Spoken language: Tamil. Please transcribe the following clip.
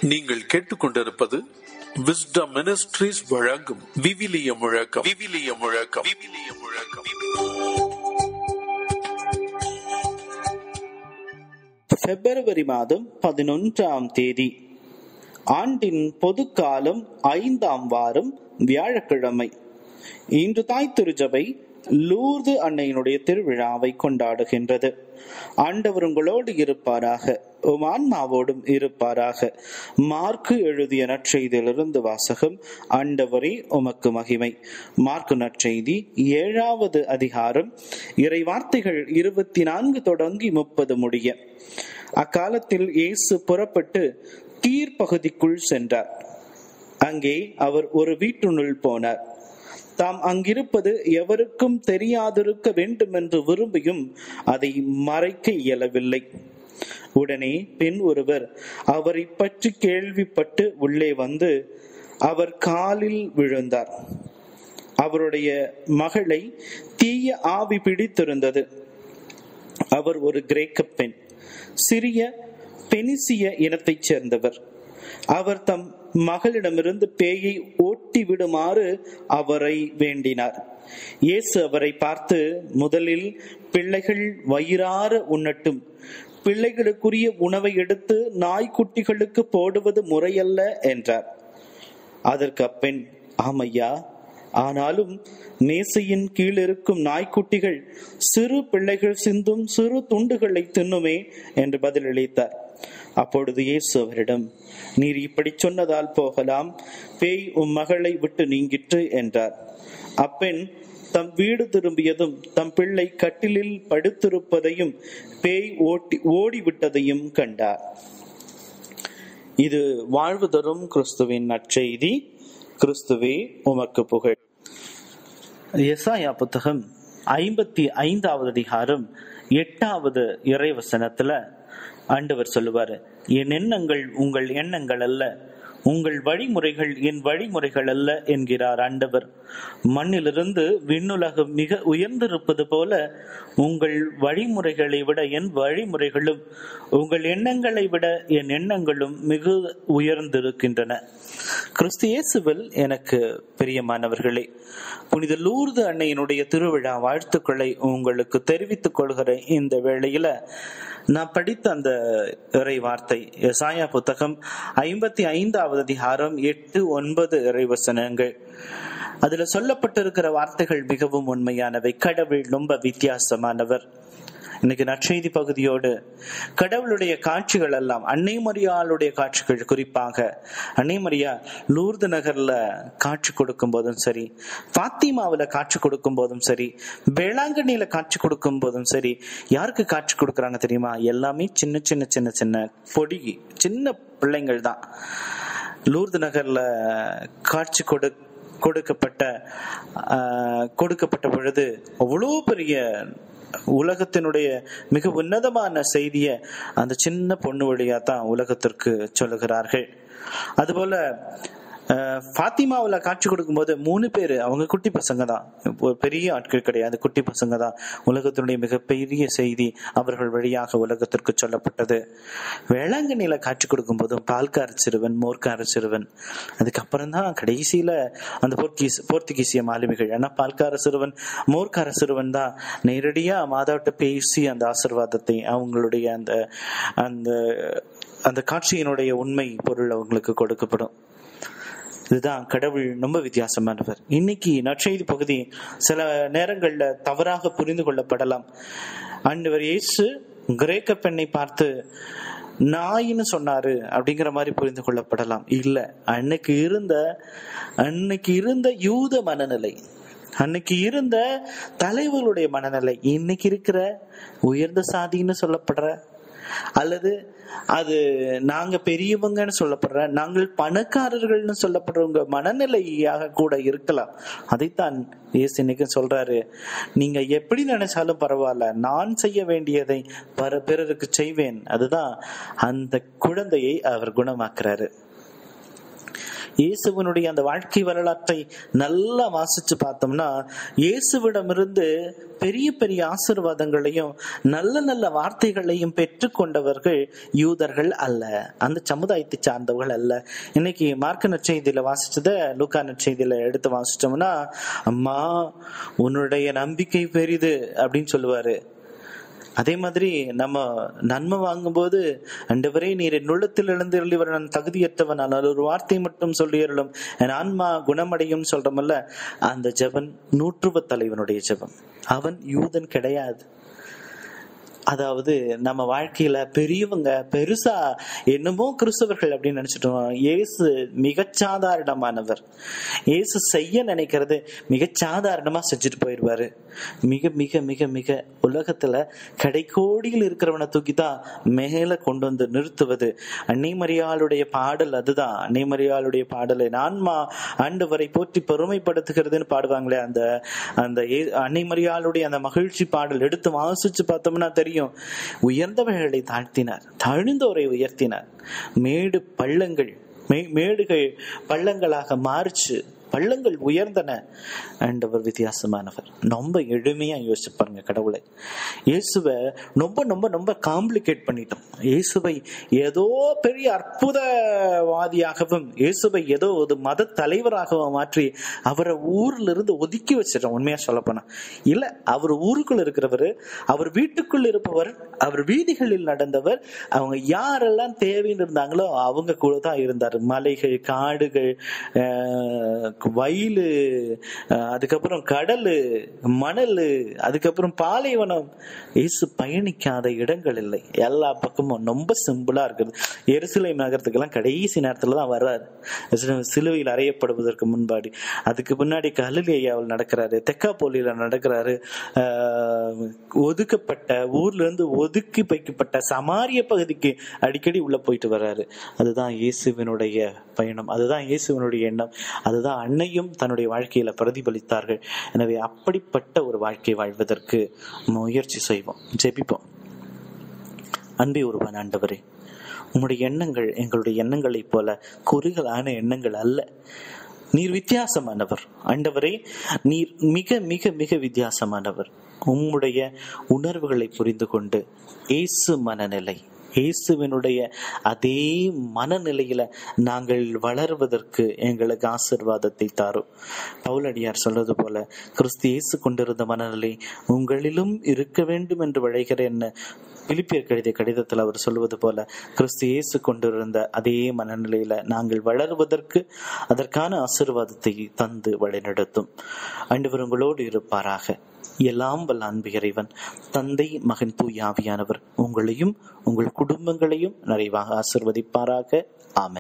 நீங்கள் கேட்டுக்கொண்டிருப்பது விஸ்டம் மினிஸ்ட்ரீஸ் வழங்கும் விவிலிய முழக்கம் விவிலிய முழக்கம் விவிலிய முழக்கம் பிப்ரவரி மாதம் பதினொன்றாம் தேதி ஆண்டின் பொதுக்காலம் ஐந்தாம் வாரம் வியாழக்கிழமை இன்று தாய் திருச்சபை லூர்து அன்னையினுடைய திருவிழாவை கொண்டாடுகின்றது ஆண்டவர் உங்களோடு இருப்பாராக உம் ஆன்மாவோடும் இருப்பாராக மார்க்கு எழுதிய நற்செய்தியிலிருந்து வாசகம் ஆண்டவரே உமக்கு மகிமை மார்க்கு நற்செய்தி ஏழாவது அதிகாரம் இறை வார்த்தைகள் இருபத்தி நான்கு தொடங்கி முப்பது முடிய அக்காலத்தில் இயேசு புறப்பட்டு தீர் பகுதிக்குள் சென்றார் அங்கே அவர் ஒரு வீட்டுனுள் போனார் தாம் அங்கிருப்பது எவருக்கும் தெரியாதிருக்க வேண்டும் என்று விரும்பியும் அதை மறைக்க இயலவில்லை உடனே பெண் ஒருவர் அவரை பற்றி கேள்விப்பட்டு உள்ளே வந்து அவர் காலில் விழுந்தார் அவருடைய மகளை தீய ஆவி பிடித்திருந்தது அவர் ஒரு கிரேக்க பெண் சிறிய பெனிசிய இனத்தைச் சேர்ந்தவர் அவர் தம் மகளிடமிருந்து பேயை ஓட்டி விடுமாறு அவரை வேண்டினார் இயேசு அவரை பார்த்து முதலில் பிள்ளைகள் வயிறார உண்ணட்டும் பிள்ளைகளுக்குரிய உணவை எடுத்து நாய்க்குட்டிகளுக்கு போடுவது முறையல்ல என்றார் அதற்கு அப்பெண் ஆமையா ஆனாலும் மேசையின் கீழ் இருக்கும் நாய்க்குட்டிகள் சிறு பிள்ளைகள் சிந்தும் சிறு துண்டுகளை தின்னுமே என்று பதிலளித்தார் அப்பொழுது இயேசு அவரிடம் நீர் இப்படி சொன்னதால் போகலாம் பேய் உம் மகளை விட்டு நீங்கிற்று என்றார் அப்பெண் தம் வீடு திரும்பியதும் தம் பிள்ளை கட்டிலில் படுத்திருப்பதையும் பேய் ஓட்டி ஓடிவிட்டதையும் கண்டார் இது வாழ்வு தரும் கிறிஸ்துவின் நற்செய்தி கிறிஸ்துவே உமக்கு புகழ் எசாயா புத்தகம் ஐம்பத்தி ஐந்தாவது அதிகாரம் எட்டாவது இறைவசனத்துல ஆண்டவர் சொல்லுவாரு என் எண்ணங்கள் உங்கள் எண்ணங்கள் அல்ல உங்கள் வழிமுறைகள் என் வழிமுறைகள் அல்ல என்கிறார் ஆண்டவர் மண்ணிலிருந்து விண்ணுலகம் மிக உயர்ந்திருப்பது போல உங்கள் வழிமுறைகளை விட என் வழிமுறைகளும் உங்கள் எண்ணங்களை விட என் எண்ணங்களும் மிக உயர்ந்திருக்கின்றன கிறிஸ்து இயேசுவில் எனக்கு பிரியமானவர்களே புனித லூர்து அன்னையினுடைய திருவிழா வாழ்த்துக்களை உங்களுக்கு தெரிவித்துக் கொள்கிற இந்த வேளையில நான் படித்த அந்த இறை வார்த்தை எசாயா புத்தகம் ஐம்பத்தி ஐந்தாவது அதிகாரம் எட்டு ஒன்பது இறைவசனங்கள் அதுல சொல்லப்பட்டிருக்கிற வார்த்தைகள் மிகவும் உண்மையானவை கடவுள் ரொம்ப வித்தியாசமானவர் இன்னைக்கு நற்செய்தி பகுதியோடு கடவுளுடைய காட்சிகள் எல்லாம் அன்னை மரியாளுடைய காட்சிகள் குறிப்பாக அன்னை மரியா லூர்து நகர்ல காட்சி கொடுக்கும் போதும் சரி பாத்திமாவில காட்சி கொடுக்கும் போதும் சரி வேளாங்கண்ணியில காட்சி கொடுக்கும் போதும் சரி யாருக்கு காட்சி கொடுக்கறாங்க தெரியுமா எல்லாமே சின்ன சின்ன சின்ன சின்ன பொடி சின்ன பிள்ளைங்கள் தான் லூர்து நகர்ல காட்சி கொடு கொடுக்கப்பட்ட கொடுக்கப்பட்ட பொழுது அவ்வளோ பெரிய உலகத்தினுடைய மிக உன்னதமான செய்திய அந்த சின்ன பொண்ணு வழியா தான் உலகத்திற்கு சொல்லுகிறார்கள் அதுபோல ஃபாத்திமாவில் காட்சி கொடுக்கும்போது மூணு பேர் அவங்க குட்டி பசங்க தான் பெரிய ஆட்கள் கிடையாது குட்டி பசங்க தான் உலகத்தினுடைய மிகப்பெரிய செய்தி அவர்கள் வழியாக உலகத்திற்கு சொல்லப்பட்டது வேளாங்கண்ணியில காட்சி கொடுக்கும் போதும் பால்கார சிறுவன் மோர்க்கார சிறுவன் அதுக்கப்புறம் தான் கடைசியில அந்த போர்த்தீஸ் போர்த்துகீசிய மாலுமிகள் ஏன்னா பால்கார சிறுவன் மோர்க்கார சிறுவன் தான் நேரடியா மாதாவிட்ட பேசி அந்த ஆசிர்வாதத்தை அவங்களுடைய அந்த அந்த அந்த காட்சியினுடைய உண்மை பொருள் அவங்களுக்கு கொடுக்கப்படும் இதுதான் கடவுள் ரொம்ப வித்தியாசமானவர் இன்னைக்கு நற்செய்தி பகுதி சில நேரங்கள்ல தவறாக புரிந்து கொள்ளப்படலாம் ஆண்டவர் இயேசு கிரேக்க பெண்ணை பார்த்து நாயின்னு சொன்னாரு அப்படிங்கிற மாதிரி புரிந்து கொள்ளப்படலாம் இல்ல அன்னைக்கு இருந்த அன்னைக்கு இருந்த யூத மனநிலை அன்னைக்கு இருந்த தலைவர்களுடைய மனநிலை இன்னைக்கு இருக்கிற உயர்ந்த சாதின்னு சொல்லப்படுற அல்லது அது நாங்க பெரியவங்கன்னு சொல்லப்படுற நாங்கள் பணக்காரர்கள்னு சொல்லப்படுறவங்க மனநிலையாக கூட இருக்கலாம் அதைத்தான் இயேசு இன்னைக்கு சொல்றாரு நீங்க எப்படி நினைச்சாலும் பரவாயில்ல நான் செய்ய வேண்டியதை பர பிறருக்கு செய்வேன் அதுதான் அந்த குழந்தையை அவர் குணமாக்குறாரு இயேசுவனுடைய அந்த வாழ்க்கை வரலாற்றை நல்லா வாசிச்சு பார்த்தோம்னா இயேசுவிடமிருந்து பெரிய பெரிய ஆசீர்வாதங்களையும் நல்ல நல்ல வார்த்தைகளையும் பெற்றுக்கொண்டவர்கள் யூதர்கள் அல்ல அந்த சமுதாயத்தை சார்ந்தவர்கள் அல்ல இன்னைக்கு மார்க்க நற்செய்தியில வாசிச்சத லூக்கா நற்செய்தியில எடுத்து வாசிச்சோம்னா அம்மா உன்னுடைய நம்பிக்கை பெரிது அப்படின்னு சொல்லுவாரு அதே மாதிரி நம்ம நன்மை வாங்கும்போது அண்டவரே நீர் என் உள்ளத்தில் எழுந்தருளிவர் நான் தகுதியற்றவன் ஆனால் ஒரு வார்த்தை மட்டும் சொல்லியருளும் என் ஆன்மா குணமடையும் சொல்றமல்ல அந்த ஜெபன் நூற்றுவ தலைவனுடைய ஜெபம் அவன் யூதன் கிடையாது அதாவது நம்ம வாழ்க்கையில பெரியவங்க பெருசா என்னமோ கிறிஸ்தவர்கள் அப்படின்னு நினைச்சிட்டோம் இயேசு மிகச்சாதாரணமானவர் இயேசு செய்ய நினைக்கிறது மிகச்சாதாரணமா செஞ்சுட்டு போயிடுவாரு மிக மிக மிக மிக உலகத்துல கடைக்கோடியில் இருக்கிறவனை தூக்கி தான் மேல கொண்டு வந்து நிறுத்துவது அன்னை மரியாளுடைய பாடல் அதுதான் அன்னை மரியாளுடைய பாடலை நான்மா ஆண்டவரை போற்றி பெருமைப்படுத்துகிறதுன்னு பாடுவாங்களே அந்த அந்த ஏ- அன்னை மரியாளுடைய அந்த மகிழ்ச்சி பாடல் எடுத்து வாசிச்சு பார்த்தோம்னா தெரியும் உயர்ந்தவர்களை தாழ்த்தினார் தாழ்ந்தோரை உயர்த்தினார் மேடு பள்ளங்கள் மே- மேடுகள் பள்ளங்களாக மாறுச்சு பள்ளங்கள் உயர்ந்தன ஆண்டவர் வித்தியாசமானவர் ரொம்ப எளிமையா யோசிச்சு பாருங்க கடவுளை இயேசுவை ரொம்ப ரொம்ப ரொம்ப காம்ப்ளிகேட் பண்ணிட்டோம் இயேசுவை ஏதோ பெரிய அற்புதவாதியாகவும் இயேசுவை ஏதோ ஒரு மத தலைவராகவும் மாற்றி அவரை ஊர்ல இருந்து ஒதுக்கி வச்சிட்டோம் உண்மையா சொல்ல போனா இல்ல அவர் ஊருக்குள்ள இருக்கிறவர் அவர் வீட்டுக்குள் இருப்பவர் அவர் வீதிகளில் நடந்தவர் அவங்க யாரெல்லாம் தேவைன்னு இருந்தாங்களோ அவங்க கூட தான் இருந்தார் மலைகள் காடுகள் ஆஹ், வயலு ஆஹ், அதுக்கப்புறம் கடலு மணல் அதுக்கப்புறம் பாலைவனம் இயேசு பயணிக்காத இடங்கள் இல்லை எல்லா பக்கமும் ரொம்ப சிம்பிளா இருக்குது எருசலேம் நகரத்துக்கெல்லாம் கடைசி நேரத்துல தான் வர்றாரு சிலுவையில் அறையப்படுவதற்கு முன்பாடி அதுக்கு முன்னாடி கலிலேயாவில் நடக்கிறாரு தெக்காப்போலியில நடக்கிறாரு ஆஹ், ஒதுக்கப்பட்ட ஊர்ல இருந்து ஒதுக்கி வைக்கப்பட்ட சமாரிய பகுதிக்கு அடிக்கடி உள்ள போயிட்டு வர்றாரு அதுதான் இயேசுவினுடைய பயணம் அதுதான் இயேசுவினுடைய எண்ணம் அதுதான் அன்னையும் தன்னுடைய வாழ்க்கையில பிரதிபலித்தார்கள் எனவே அப்படிப்பட்ட ஒரு வாழ்க்கை வாழ்வதற்கு முயற்சி செய்வோம் ஜெபிப்போம் அன்பே ஒருவன் ஆண்டவரே உம்முடைய எண்ணங்கள் எங்களுடைய எண்ணங்களைப் போல குறுகலான எண்ணங்கள் அல்ல நீர் வித்தியாசமானவர் ஆண்டவரே நீர் மிக மிக மிக வித்தியாசமானவர் உம்முடைய உணர்வுகளை புரிந்து கொண்டு இயேசு மனநிலை இயேசுவினுடைய அதே மனநிலையில நாங்கள் வளர்வதற்கு எங்களுக்கு ஆசிர்வாதத்தை தாரும் பவுலடியார் சொல்றது போல கிறிஸ்து இயேசு கொண்டிருந்த மனநிலை உங்களிலும் இருக்க வேண்டும் என்று விழைகிறேன் பிலிப்பியர் எழுதிய கடிதத்தில் அவர் சொல்வது போல கிறிஸ்து இயேசு கொண்டிருந்த அதே மனநிலையில நாங்கள் வளருவதற்கு அதற்கான ஆசிர்வாதத்தை தந்து வழிநடத்தும் ஆண்டவர் உங்களோடு இருப்பாராக எல்லாம் வல்ல அன்பு இறைவன் தந்தை மகன் தூய் ஆவியானவர் உங்களையும் உங்கள் குடும்பங்களையும் நிறைவாக ஆசிர்வதிப்பாராக ஆமென்